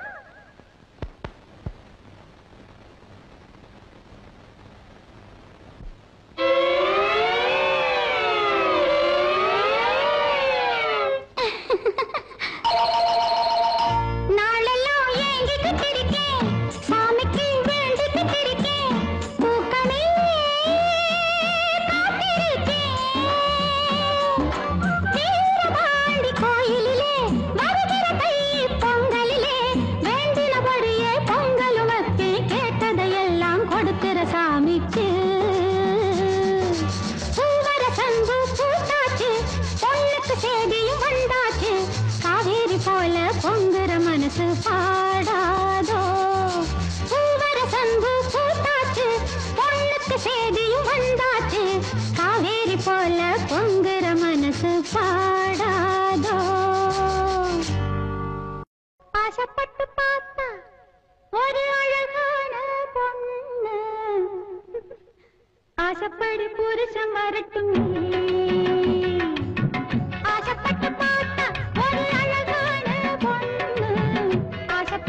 நாளெல்லாம் ஏங்கிக்கிட்டு இருக்கேன் சாமிக்கு வேண்டிக்கிட்டு இருக்கேன் தூக்கமே காத்திருக்கேன் வீரபாண்டி கோயிலிலே வருகிற தை பொங்கலிலே வேண்டினபடியே பொங்கலும் வைப்பேன் கேட்டதையெல்லாம் கொடுக்கிற சாமிக்கு பூவர சங்கு பூத்தாச்சு பொண்ணுக்கு சேதியும் வந்தாச்சு காவேரி போல பொங்குற மனசு பாடாதோ பூவர சங்கு பூத்தாச்சு பொண்ணுக்கு சேதியும் வந்தாச்சு காவேரி போல பொங்குற மனசு பாடாதோ ஆசைப்பட்டு பார்த்தா ஒரு அழகான பொண்ணு ஆசைப்படி புருஷன் வரட்டும் ஆசைப்பட்டு பார்த்தா ஒரு அழகான பொண்ணு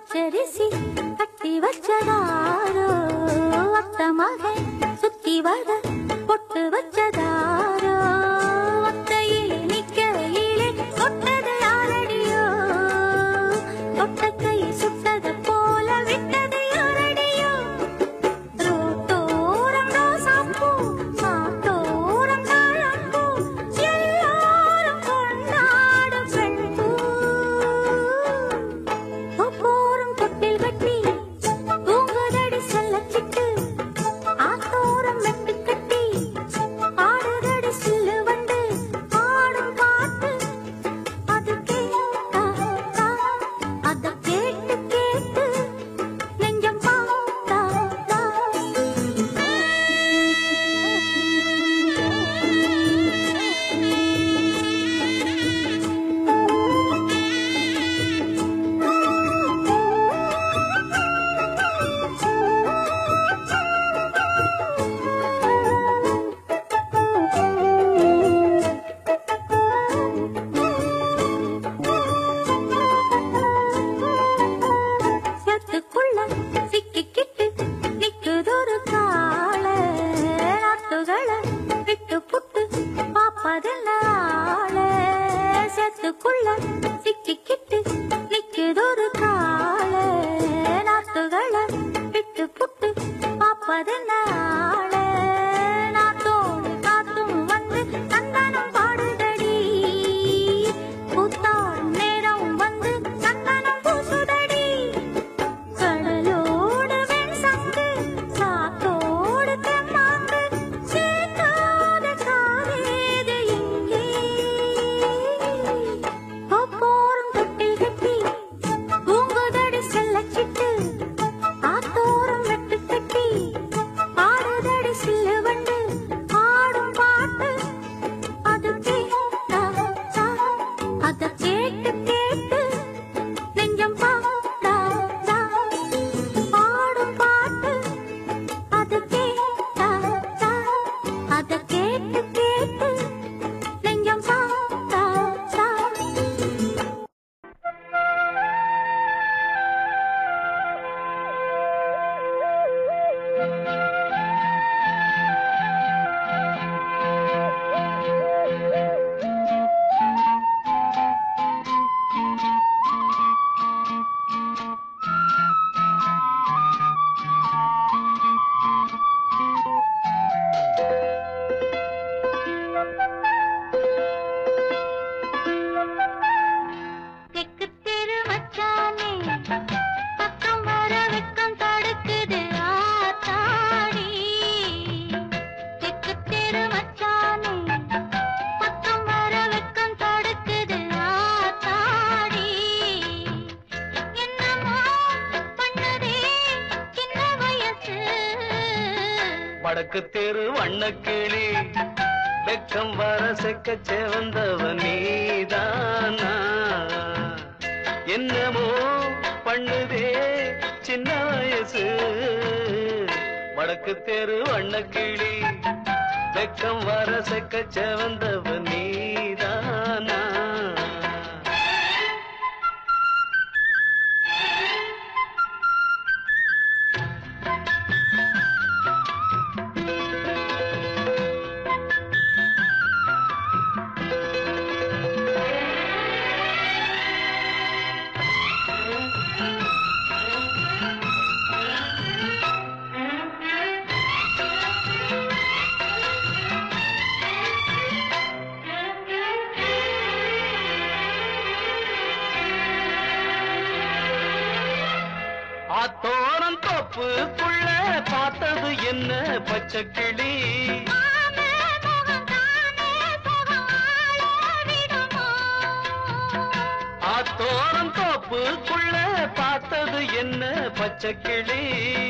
பச்சரிசி கட்டி வச்சதாரோ அத்த மகன் சுத்தி வர பொட்டு வச்சதாரோ ஒத்தையிலே நிக்கையிலே தொட்டது யாரடியோ தொட்ட கை சுட்டது போல விட்டது யாரடியோ ரோட்டோரம் ரோசாப்பூ சாத்தோரம் தாழம்பூ எல்லாரும் கொண்டாடும் பெண்பூ ஒப்போரும் தொட்டில் கட்டி தூங்குதடி செல்லச்சிட்டு ஆத்தோரம் மெட்டு கட்டி ஆடுதடி சில்லு வண்டு ஆடும் பாட்டு அது கேட்டா அத கேட்டு கேட்டு நெஞ்சம் பார்த்தா சேத்துக்குள்ள சிக்கிக்கிட்டு நிக்குதொரு காள நாட்டுகளை விட்டு புட்டு பாப்பதில்ல ஆள சேத்துக்குள்ள சிக்கிக்கிட்டு நிக்குதொரு காள நாட்டுகளை விட்டு புட்டு பாப்பதில்ல ஆள நாத்தோடு காத்தும் வந்து சந்தனம் பாடுதடி கூத்தாடும் நேரம் வந்து சந்தனம் பூசுதடி கடலோடு வெண்சங்கு காத்தோடு தெம்மாங்கு சேர்க்காத காவேது எங்கே ஒப்போரும் தொட்டில் கட்டி பூங்குதடி செல்லச்சிட்டு ஆத்தோரம் வெட்டு கட்டி ஆடுதடி சில்லு வண்டு ஆடும் பாட்டு அது கேட்டா அத கேட்டு கேட்டு நெஞ்சம் பாடா ஆடும் பாட்டு அது கேட்டா அத கேட்டு கேட்டு நெஞ்சம் பாடா தெக்கு தெரு மச்சானே பக்கம் வர வெக்கம் தடுக்குது ஆத்தாடி தெக்கு தெரு மச்சானே பக்கம் வர வெக்கம் தடுக்குது ஆத்தாடி என்னமோ பண்ணுதே சின்ன வயசு வடக்கு தெரு வண்ணக்கிளி வெக்கம் வர செக்க செவந்தவன் நீதானா என்னமோ பண்ணுதே சின்ன வயசு வடக்கு தெரு வண்ணக்கிளி வெக்கம் வர செக்க செவந்தவன் நீதானா ஆத்தோரம் தோப்புக்குள்ள பார்த்தது என்ன பச்சை கிளி ஆத்தோரம் தோப்புக்குள்ள பார்த்தது என்ன பச்சை கிளி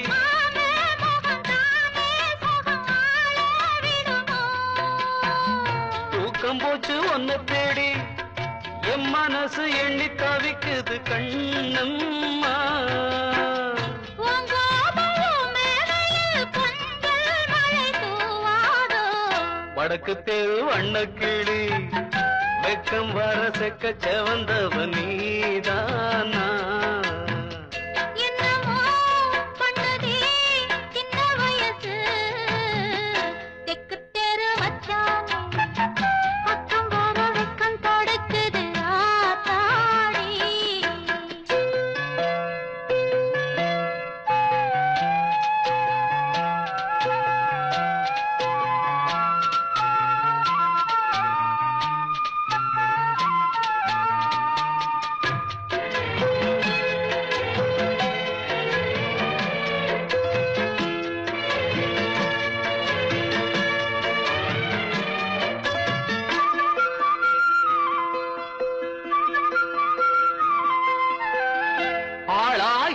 தூக்கம் போச்சு ஒன்ன தேடி என் மனசு எண்ணி தவிக்குது கண்ணம்மா வடக்கு தெரு வண்ணக்கிளி வெக்கம் வர செக்க செவந்தவ நீதானா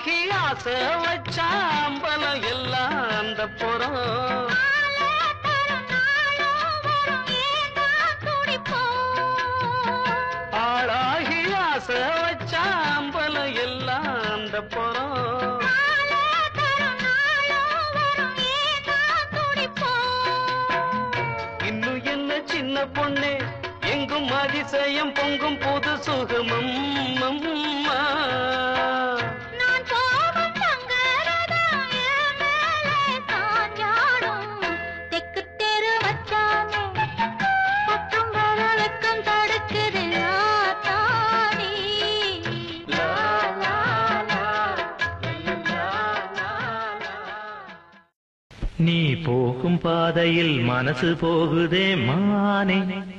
ஆளாகி ஆசை வச்சாம்பலம் எல்லாம் அந்த புறம் ஆளாகி ஆசை வச்சாம்பலம் எல்லாம் அந்த புறம் இன்னும் என்ன சின்ன பொண்ணு எங்கும் அதிசயம் பொங்கும் புது சுகமம் அம்மா. நான் போகும் தங்கரதம் என் மேலே சாஞ்சாடும். தெக்கு தெரு வச்சானே, பக்கம் வர வெக்கம் தடுக்குது ஆத்தாடி. லா, லா, லா, லா, லா, லா. நீ போகும் பாதையில் மனசு போகுதே மானே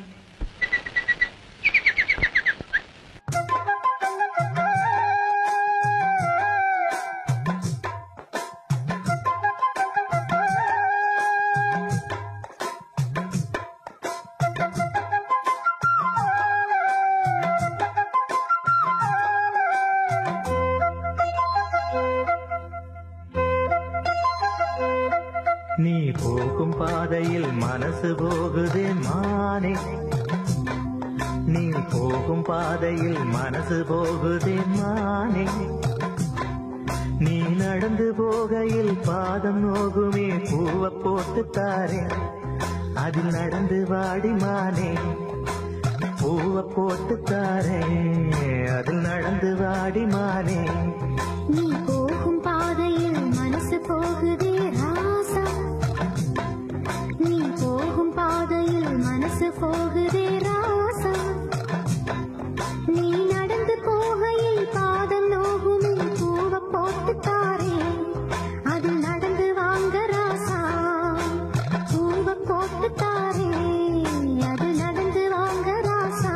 நீ போகும் பாதையில் மனசு போகுதே மானே நீ போகும் பாதையில் மனசு போகுதே மானே நீ நடந்து போகையில் பாதம் நோகுமே பூவ போட்டு தாரே அதில் நடந்து வாடி மானே பூவ போட்டு தாரே அதில் நடந்து வாடி மானே நீ போகும் பாதையில் மனசு போகுதே ராசா நீ போகும் பாதையில் மனசு போகுதே ராசா நீ நடந்து போகையில் பாதம் நோகுமே பூவ போட்டு தாரே அதில் நடந்து வாங்க ராசா பூவ போட்டு தாரே அதில் நடந்து வாங்க ராசா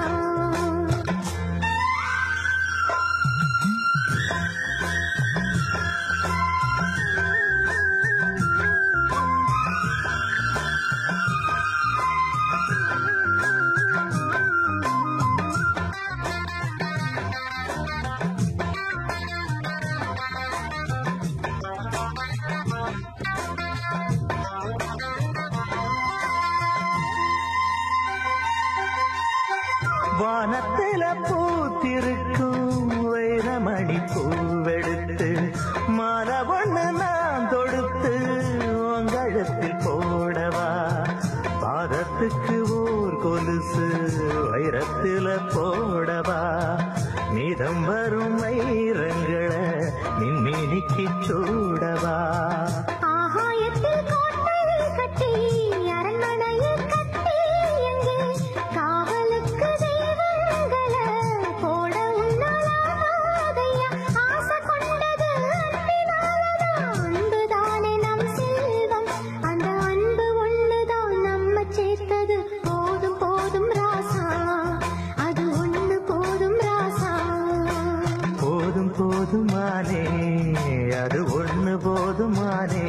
வானத்தில பூத்திருக்கும் வைரமணி பூவெடுத்து மாலை ஒண்ணு நான் தொடுத்து உங்கழத்தில் போடவா பாதத்துக்கு ஓர் கொலுசு வைரத்தில போடவா மீதம் வரும் வைரங்களை நின்மினிக்கு சூடவா ஆகாயத்தில் கோட்டை கட்டி அரண்மனையில் கட்டி எங்கே காவலுக்கு தெய்வங்கள போட உன்னாலாதையா ஆசை கொண்டது அன்பினாலதான் அன்புதானே நம் செல்வம் அந்த அன்பு ஒண்ணுதான் நம்ம சேர்த்தது போதும் போதும் ராசா அது ஒண்ணு போதும் ராசா போதும் போதுமானே அது ஒண்ணு போதுமானே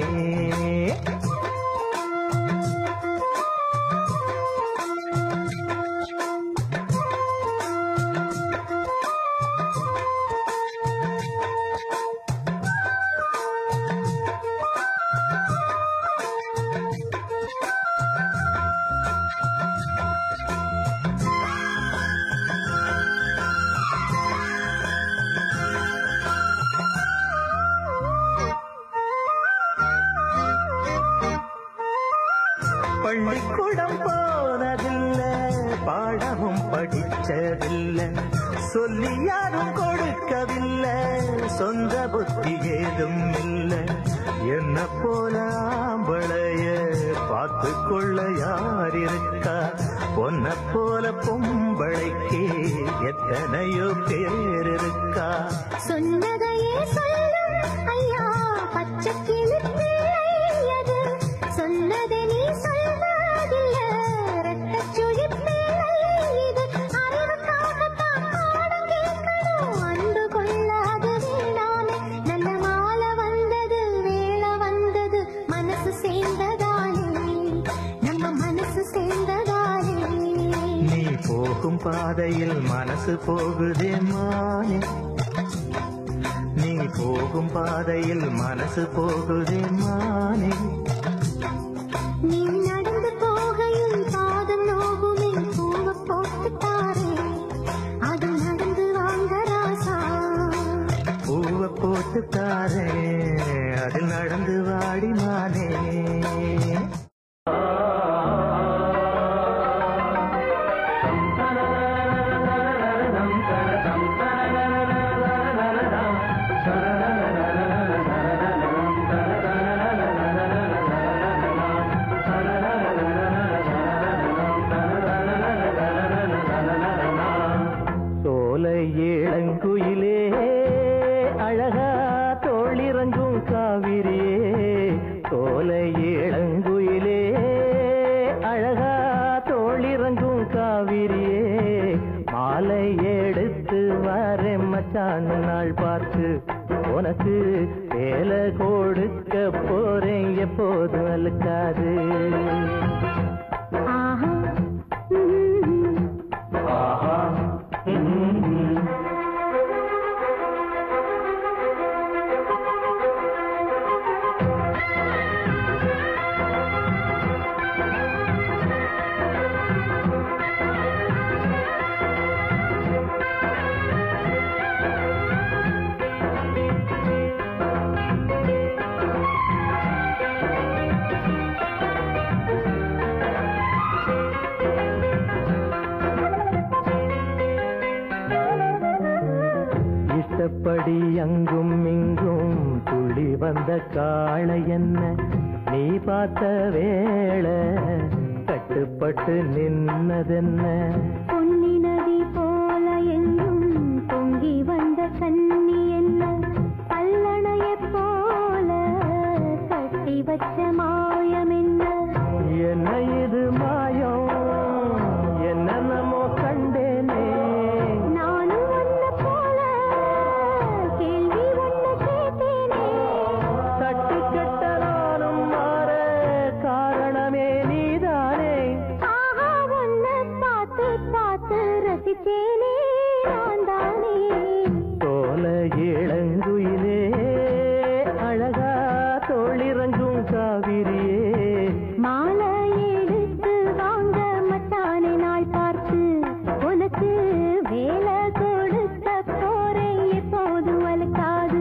பள்ளிக்கூடம் போனதில்ல பாடமும் படிச்சதில்லை சொல்லி யாரும் கொடுக்கவில்லை சொந்த புத்தி ஏதும் இல்லை என்ன போல ஆம்பளைய பார்த்து கொள்ள யார் இருக்கா பொன்ன போல பொம்பளைக்கு எத்தனையோ பேர் இருக்கா சொன்னதையே சொல்லும் ஐயா பச்சை கிளி பிள்ளை அது சொன்னதை நீ சொல்வதில்ல ரத்தச்சுழி பிள்ளை இது அறிவுக்காகத்தான் பாடம் கேட்கணும் அன்பு கொள்ளாது வேணாமே நல்ல மாலை வந்தது வேளை வந்தது மனசு சேர்ந்ததாலே நம்ம மனசு சேர்ந்ததாலே நீ போகும் பாதையில் மனசு போகுதே மானே நீ போகும் பாதையில் மனசு போகுதே மானே நீ நடந்து போகையில் பாதம் நோகுமே பூவ போட்டுட்டாரே அது நடந்து வாங்க ராசா பூவை போட்டு தாரே அதில் நடந்து வாடி மானே சோலை இளங்குயிலே அழகா தோளிறங்கும் காவிரியே சோலை இளங்குயிலே அழகா தோளிறங்கும் காவிரியே மாலை எடுத்து வரேன் மச்சான் நாள் பார்த்து உனக்கு வேலை கொடுக்க போறேன் எப்போது அழுக்காது ஆஹா ம்ம். இஷ்டப்படி அங்கும் இங்கும் துள்ளி வந்த காளை என்ன நீ பார்த்த வேளை கட்டுப்பட்டு நின்னதென்ன பொன்னி நதி போல எங்கும் பொங்கி வந்த கண்ணி என்ன கல்லணையைப் போல கட்டி வச்ச மாயம் என்ன என்ன இது மாயம் என்னென்னமோ கண்டேனே நானும் உன்ன போல கேள்வி ஒண்ணு கேட்டேனே தட்டு கெட்டனாலும் மாற காரணமே நீதானே ஆஹா உன்னை பார்த்து பார்த்து ரசிச்சேனே நான் தானே தோல இளங்குயிலே அழகா தோளிறங்கும் காவிரியே மாலை எடுத்து வாங்க மச்சானை நாள் பார்த்து உனக்கு வேலை கொடுக்க போறேன் எப்போது வலுக்காது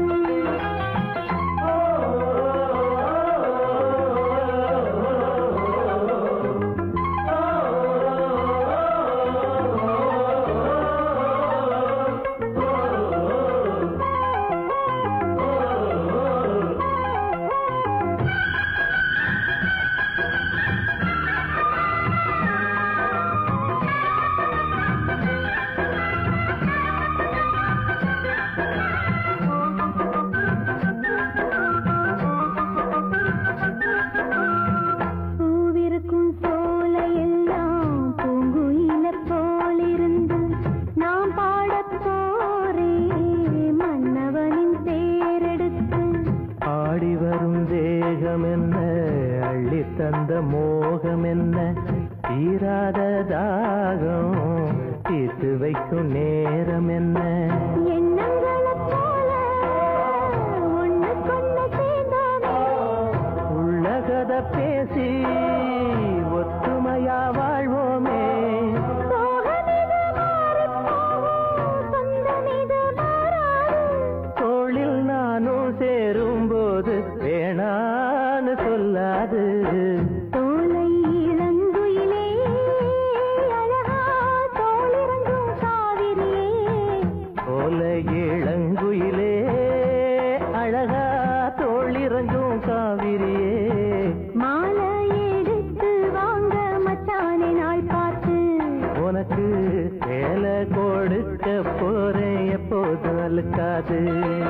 பூவிருக்கும் சோலை எல்லாம் பூங்குயில போலிருந்து நாம் பாடப் போறேன் மன்னவனின் தேரெடுத்து ஆடி வரும் தேகம் என்ன அள்ளி தந்த மோகம் என்ன தீராத தாகம் தீர்த்து வைக்கும் நேரம் என்ன எண்ணங்களைப் போல ஒண்ணுக்கொண்ணு சேர்ந்தோமே உள்ளகத பேசி ஒத்துமையா வாழ்வோமே சோகமிது மாறிப் போகும், சொந்தமிது மாறாது. தோளில் நானும் சேரும்போது வேணான்னு சொல்லாது தோலை இளங்குயிலே, அழகா தோளிறங்கும் காவிரியே. போல இளங்குயிலே அழகா தோளிறங்கும் காவிரியே மாலை எடுத்து வாங்க மச்சானை நாள் பார்த்து உனக்கு வேலை கொடுக்க போறேன் எப்போது அழுக்காது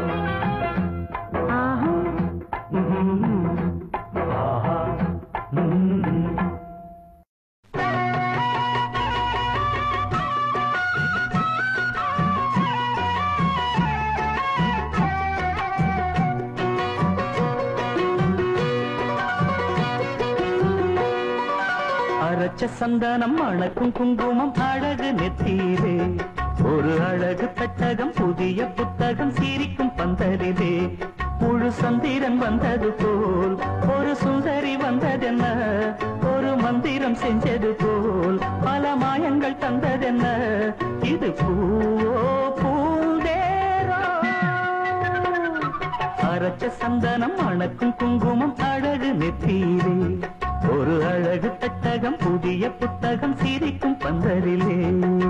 ஆஹா ம்ம். ஆஹா. ம்ம். அரைச்ச சந்தனம் அணக்கும் குங்குமம் அழகு நெத்தீரே ஒரு அழகு பெட்டகம் புதிய புத்தகம் சிரிக்கும் பந்தலிலே முழு சந்திரன் வந்தது போல் ஒரு சுந்தரி வந்ததென்ன ஒரு மந்திரம் செஞ்சது போல் பல மாயங்கள் தந்ததென்ன இது பூவோ பூந்தேரோ அரைச்ச சந்தனம் அணக்கும் குங்குமம் அழகு நெத்தியிலே ஒரு அழகு பெட்டகம் புதிய புத்தகம் சிரிக்கும் பந்தலிலே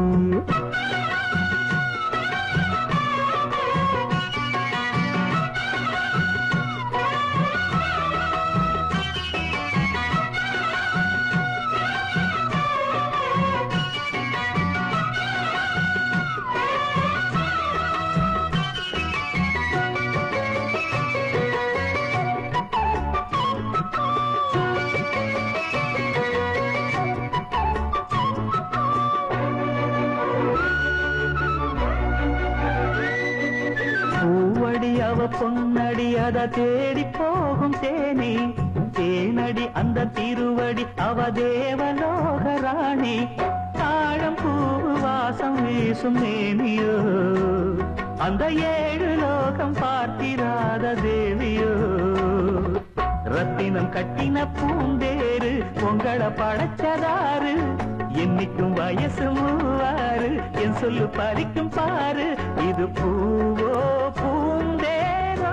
பூவடி அவ பொன்னடி அத தேடி போகும் தேனி தேனடி அந்த திருவடி அவ தேவலோக ராணி தாழம் பூவு வாசம் வீசும் மேனியோ அந்த ஏழு லோகம் பார்த்திராத தேவியோ ரத்தினம் கட்டின பூந்தேரு உங்களை படைச்சதாரு என்னைக்கும் வயசு மூவாறு என் சொல்லு பறிக்கும் பாரு இது பூவோ பூந்தேரோ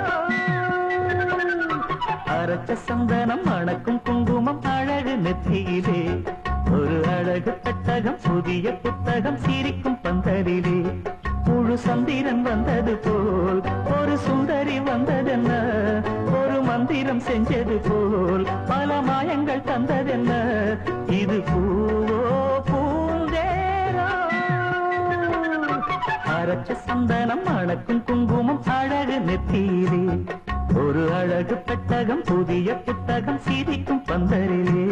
அரைச்ச சந்தனம் அணக்கும் குங்குமம் அழகு நெத்தியிலே ஒரு அழகு பெட்டகம் புதிய புத்தகம் சிரிக்கும் பந்தரிலே முழு சந்திரன் வந்தது போல் ஒரு சுந்தரி வந்ததென்ன ஒரு மந்திரம் செஞ்சது போல் பல மாயங்கள் தந்ததென்ன இது பூவோ பூந்தேரோ அரைச்ச சந்தனம் அணக்கும் குங்குமம் அழகு நெத்தியிலே ஒரு அழகு பெட்டகம் புதிய புத்தகம் சிரிக்கும் பந்தரிலே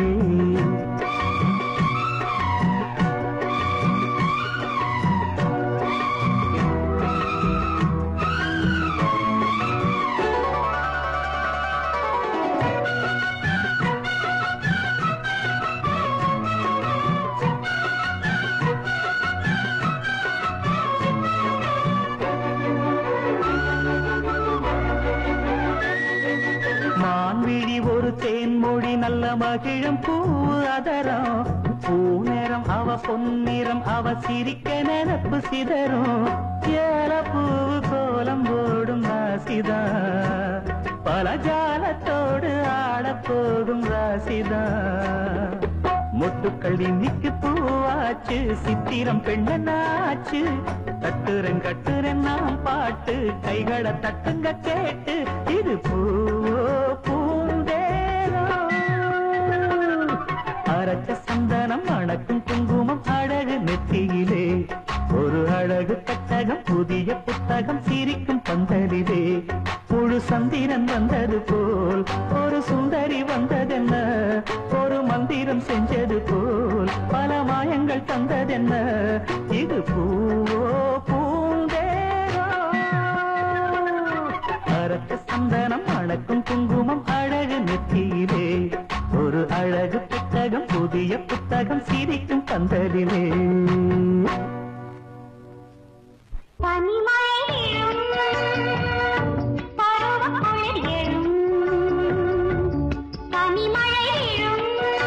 மான்விழி ஒரு தேன்மொழி நல்ல மகிழம் பூ அதரம் பூநேரம் அவ பொன்னிறம் அவ சிரிக்க நினப்பு சிதறும் ஏல பூவு கோலம் போடும் ராசிதா பல ஜாலத்தோடு ஆடப் போகும் ராசிதா முட்டுக்கள் இன்னைக்கு பூவாச்சு சித்திரம் பெண்ணாச்சு தட்டுறன் கட்டுறன் நாம் பாட்டு கைகளை தட்டுங்க கேட்டு இது பூவோ பூந்தேரோ அரைச்ச சந்தனம் அணக்கும் குங்குமம் அழகு நெத்தியிலே ஒரு அழகு பெட்டகம் புதிய புத்தகம் சிரிக்கும் பந்தலிலே முழு சந்திரன் வந்தது போல் ஒரு சுந்தரி வந்ததென்ன ஒரு மந்திரம் செஞ்சது போல் பல மாயங்கள் தந்ததென்ன இது பூவோ பூந்தேரோ அரைச்ச சந்தனம் அணக்கும் குங்குமம் அழகு நெத்தியிலே ஒரு அழகு புத்தகம் புதிய புத்தகம் சிரிக்கும் பந்தலிலே பனிமழையிலும் பருவக்குளிர் எழும். பனிமழையிலும்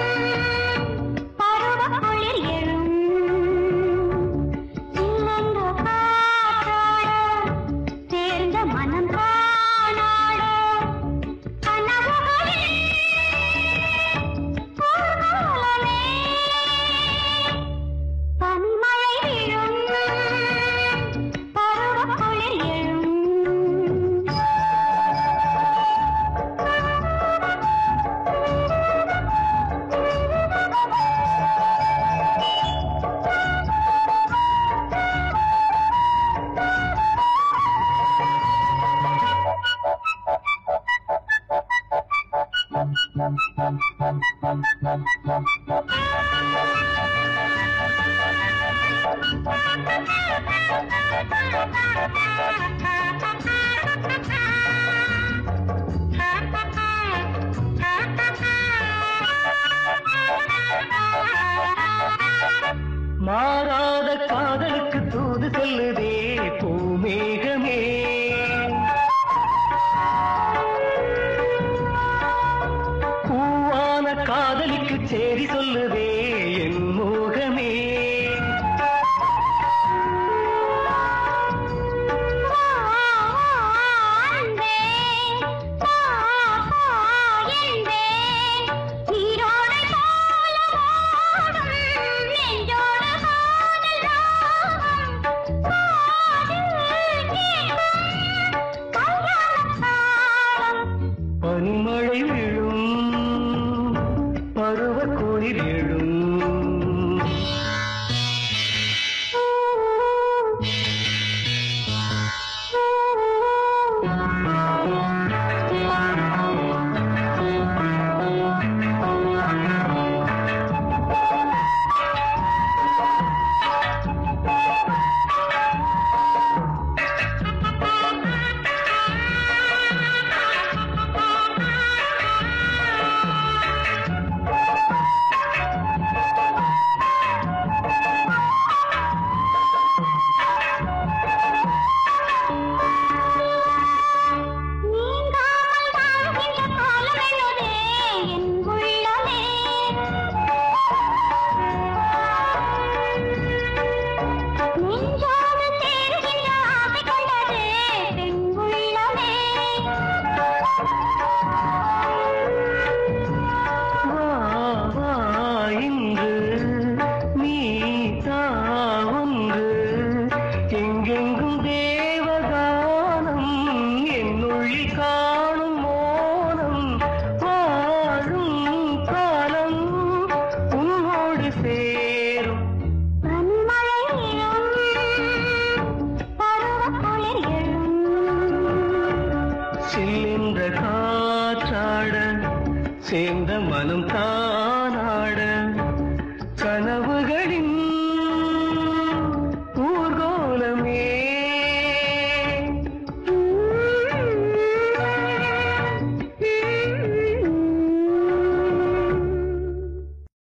பருவக்குளிர் எழும். சில்லென்ற காற்றோடு சேர்ந்த மனம் காணாட கனவுகளில் ஊர்வலமே. பனி சேர்ந்த மனம் தானாட